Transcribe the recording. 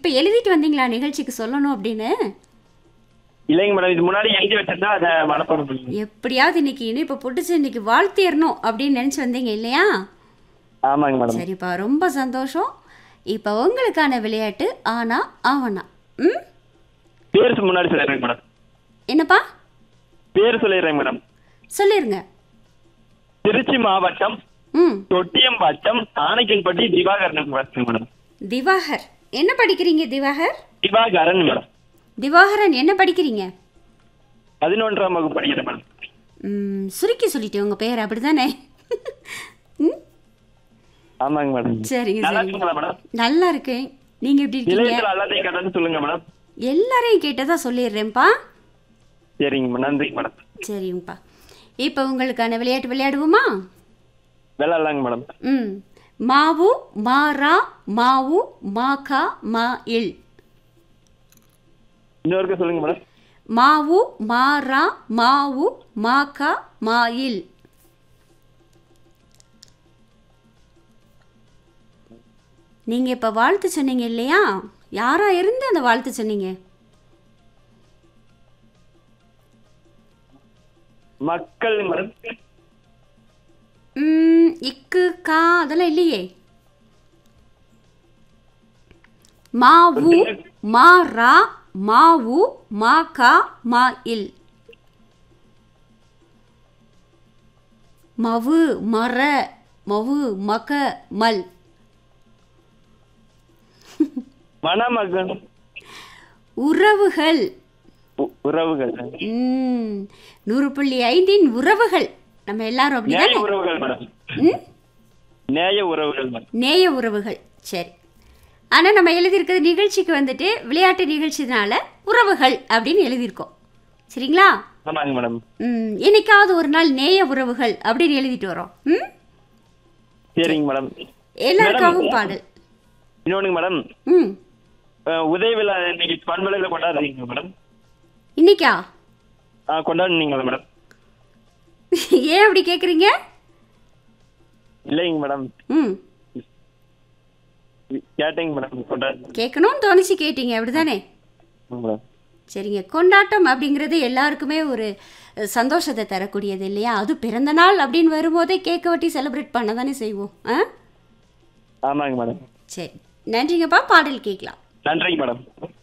இப்போ எழுதிட்டு வந்தீங்களா நிகழ்ச்சிக்கு சொல்லணும் அப்படின்னு இல்லைங்க மேடம் இது முன்னாடி எழுதி வச்சிருந்தா அதை மனப்பாடம் பண்ணி எப்படியாவது இன்னைக்கு இனிப்பு புட்டுச்சு இன்னைக்கு வாழ்த்திடணும் அப்படின்னு நினச்சி வந்தீங்க இல்லையா ஆமாங்க மேடம் சரிப்பா ரொம்ப சந்தோஷம் இப்போ உங்களுக்கான விளையாட்டு ஆனா ஆவனா ம் பேர் சொ- முன்னாடி சொல்லிடுறேங்க மேடம் என்னப்பா பேர் சொல்லிடுறேங்க மேடம் சொல்லிருங்க திருச்சி மாவட்டம் ம் தொட்டியம் வட்டம் ஆனைக்கல்பட்டி திவாகரன் மேடம் திவாகர் என்ன படிக்கிறீங்க திவாகர் திவாகரன் மேடம் திவாகரன் என்ன படிக்கிறீங்க பதினொன்றாம் வகுப்பு படிக்கிறேன் மேடம் ம், சுருக்கி சொல்லிட்டேன் உங்கள் பேர் அப்படிதானே ம் ஆமாங்க மேடம் சரிங்க நல்லா சரிங்க இருக்குங்களா மேடம் நல்லா இருக்கேன் நீங்கள் எப்படி இருக்கீங்க நிலையத்தில் எல்லாத்தையும் கட்டணும் சொல்லுங்க மேடம் எல்லாரையும் கேட்டதா சொல்லிடுறேன்ப்பா சரிங்க மேடம் நன்றிங்க மேடம் சரிங்கப்பா இப்போ உங்களுக்கான விளையாட்டு விளையாடுவோமா விளாட்லாங்க மேடம் ம் மாவு மாரா மாவு மாகா மா இல் இன்னொருக்க சொல்லுங்க மேடம் மாவு மாரா மாவு மாகா மா இல் நீங்கள் இப்போ வாழ்த்து சொன்னீங்க இல்லையா யாரா இருந்து அந்த வாழ்த்து சொன்னீங்க மக்கள் மேடம் ம், இக்கு கா அதெல்லாம் இல்லையே மாவு மாரா மாவு மாகா மா இல் மவு மர மவு மக மல் மணமகன் உறவுகள் உ- உறவுகள் ம், நூறு புள்ளி ஐந்தின் உறவுகள் நம்ம எல்லாரும் நேய அப்படிதானே உறவுகள் மேடம் ம் நேய உறவுகள் மேடம் நேய உறவுகள் சரி ஆனால் நம்ம எழுதியிருக்கிறது நிகழ்ச்சிக்கு வந்துட்டு விளையாட்டு நிகழ்ச்சினால உறவுகள் அப்படின்னு எழுதியிருக்கோம் சரிங்களா ஆமாங்க மேடம் ம், என்னைக்காவது ஒரு நாள் நேய உறவுகள் அப்படின்னு எழுதிட்டு வரோம் ம் சரிங்க மேடம் எல்லாருக்காகவும் பாடல் இன்னொன்னுங்க மேடம் ம் அஹ், உதய விழா இன்னைக்கு பண்பலையில் கொண்டாடுறீங்க மேடம் இன்னைக்கா ஆ கொண்டாடுனீங்களா மேடம் ஏன் அப்படி கேட்குறீங்க இல்லைங்க மேடம் ம் கேட்டேங்க மேடம் கொண்டாடு கேட்கணும்னு தோணுச்சு கேட்டீங்க அப்படிதானே மேடம் சரிங்க கொண்டாட்டம் அப்படிங்கிறது எல்லாருக்குமே ஒரு அஹ், சந்தோஷத்தை தரக்கூடியது இல்லையா அது பிறந்த நாள் அப்படின்னு வரும்போதே கேக்கை வெட்டி செலிப்ரேட் பண்ண தானே செய்வோம் ஆ ஆமாங்க மேடம் சரி நன்றிங்கப்பா பாடல் கேட்கலாம் நன்றிங்க மேடம்